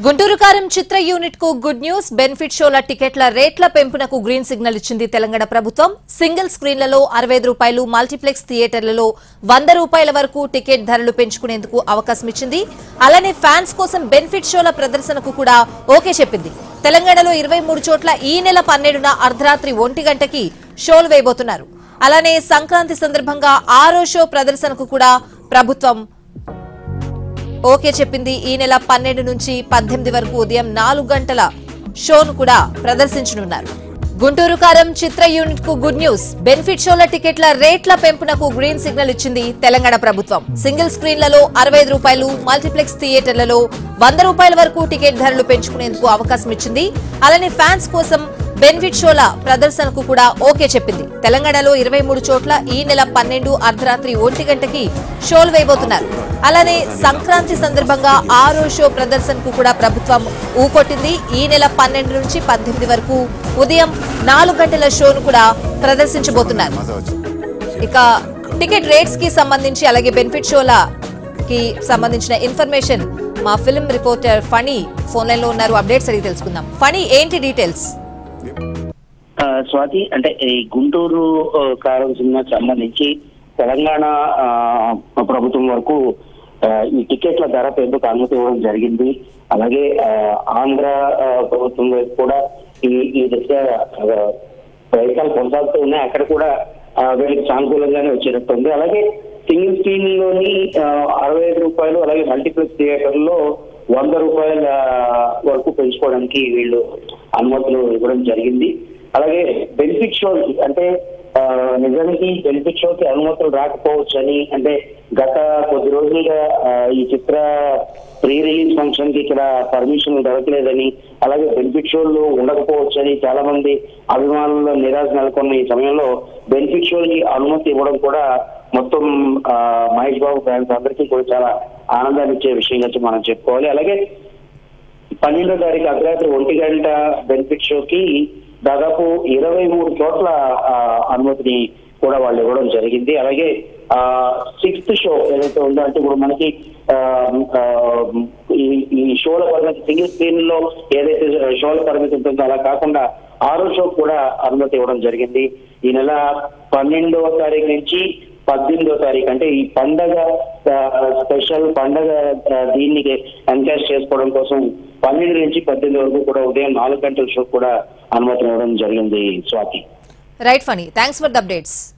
గుంటూరు కారం చిత్ర యూనిట్ కు good news benefit షోల టికెట్ల రేట్ల పెంపునకు గ్రీన్ సిగ్నల్ ఇచ్చింది తెలంగాణ ప్రభుత్వం సింగిల్ స్క్రీన్లలో అరవై రూపాయలు మల్టీప్లెక్స్ థియేటర్లలో వంద రూపాయల వరకు టికెట్ ధరలు పెంచుకునేందుకు అవకాశం ఇచ్చింది అలానే ఫ్యాన్స్ కోసం బెనిఫిట్ షోల ప్రదర్శనకు కూడా ఓకే చెప్పింది తెలంగాణలో ఇరవై మూడు చోట్ల ఈ నెల పన్నెండున అర్ధరాత్రి ఒంటి గంటకి షోలు వేయబోతున్నారు అలానే సంక్రాంతి సందర్భంగా ఆరో షో ప్రదర్శనకు కూడా ప్రభుత్వం ఓకే చెప్పింది ఈ నెల పన్నెండు నుంచి పద్దెనిమిది వరకు ఉదయం నాలుగు గంటల షోను కూడా ప్రదర్శించనున్నారు గుంటూరు కారం చిత్ర యూనిట్ కు గుడ్ న్యూస్ బెనిఫిట్ షోల టికెట్ల రేట్ల పెంపునకు గ్రీన్ సిగ్నల్ ఇచ్చింది తెలంగాణ ప్రభుత్వం సింగిల్ స్క్రీన్లలో అరవై ఐదు రూపాయలు మల్టీప్లెక్స్ థియేటర్లలో వంద రూపాయల వరకు టికెట్ ధరలు పెంచుకునేందుకు అవకాశం ఇచ్చింది అలానే ఫ్యాన్స్ కోసం బెనిఫిట్ షోల ప్రదర్శనకు కూడా ఓకే చెప్పింది తెలంగాణలో ఇరవై మూడు చోట్ల ఈ నెల పన్నెండు అర్ధరాత్రి ఒంటి గంటకి షోలు వేయబోతున్నారు అలానే సంక్రాంతి సందర్భంగా ఆరో షో ప్రదర్శనకు కూడా ప్రభుత్వం ఊకొట్టింది ఈ నెల పన్నెండు నుంచి పద్దెనిమిది వరకు ఉదయం నాలుగు గంటల షోను కూడా ప్రదర్శించబోతున్నారు ఇక టికెట్ రేట్స్ కి సంబంధించి అలాగే బెనిఫిట్ షోల కి సంబంధించిన ఇన్ఫర్మేషన్ మా film reporter Phani phone line లో ఉన్నారు అప్డేట్స్ అడిగి తెలుసుకుందాం ఫణి ఏంటి డీటెయిల్స్ ఆ, స్వాతి అంటే ఈ గుంటూరు ఆ, కారం సినిమాకి సంబంధించి తెలంగాణ ఆ, ప్రభుత్వం వరకు ఆ, ఈ టికెట్ల ధర పెంపుకు అనుమతి ఇవ్వడం జరిగింది అలాగే ఆ, ఆంధ్ర ఆ, ప్రభుత్వం వైపు కూడా ఈ ఈ దశ ఆ, ప్రయత్నాలు కొనసాగుతూ ఉన్నాయి అక్కడ కూడా ఆ, వీళ్ళకి సానుకూలంగానే వచ్చేటట్టుంది అలాగే సింగిల్ స్క్రీన్ లోని ఆ, అరవై ఐదు రూపాయలు అలాగే మల్టీప్లెక్స్ థియేటర్లో వంద రూపాయల వరకు పెంచుకోవడానికి వీళ్ళు అనుమతులు ఇవ్వడం జరిగింది అలాగే బెనిఫిట్ షో అంటే ఆ, నిజానికి బెనిఫిట్ షోకి అనుమతులు రాకపోవచ్చు అని అంటే గత కొద్ది రోజులుగా ఆ, ఈ చిత్ర ప్రీ రిలీజ్ ఫంక్షన్ కి ఇక్కడ పర్మిషన్ దొరకలేదని అలాగే బెనిఫిట్ షోలు ఉండకపోవచ్చు అని చాలా మంది అభిమానుల్లో నిరాశ నెలకొన్న ఈ సమయంలో బెనిఫిట్ షోకి అనుమతి ఇవ్వడం కూడా మొత్తం ఆ, మహేష్ బాబు ఫ్యాన్స్ అందరికీ కూడా చాలా ఆనందాన్ని ఇచ్చే విషయంగా మనం చెప్పుకోవాలి అలాగే పన్నెండో తారీఖు అర్ధరాత్రి ఒంటి గంట బెనిఫిట్ షోకి దాదాపు ఇరవై మూడు చోట్ల ఆ, అనుమతిని కూడా వాళ్ళు ఇవ్వడం జరిగింది అలాగే ఆ సిక్స్త్ షో ఏదైతే ఉందో అంటే ఇప్పుడు మనకి ఆ, ఆ, ఈ ఈ షోల పరిమితి సింగిల్ స్క్రీన్ లో ఏదైతే షోల పరిమితి ఉంటుందో అలా కాకుండా ఆరో షో కూడా అనుమతి ఇవ్వడం జరిగింది ఈ నెల పన్నెండవ తారీఖు నుంచి పద్దెనిమిదో తారీఖు అంటే ఈ పండగ ఆ, స్పెషల్ పండగ ఆ, దీన్ని ఎన్కాష్ చేసుకోవడం కోసం పన్నెండు నుంచి పద్దెనిమిది వరకు కూడా ఉదయం నాలుగు గంటల షో కూడా అనుమతి ఇవ్వడం జరిగింది Swathi right Phani thanks for the updates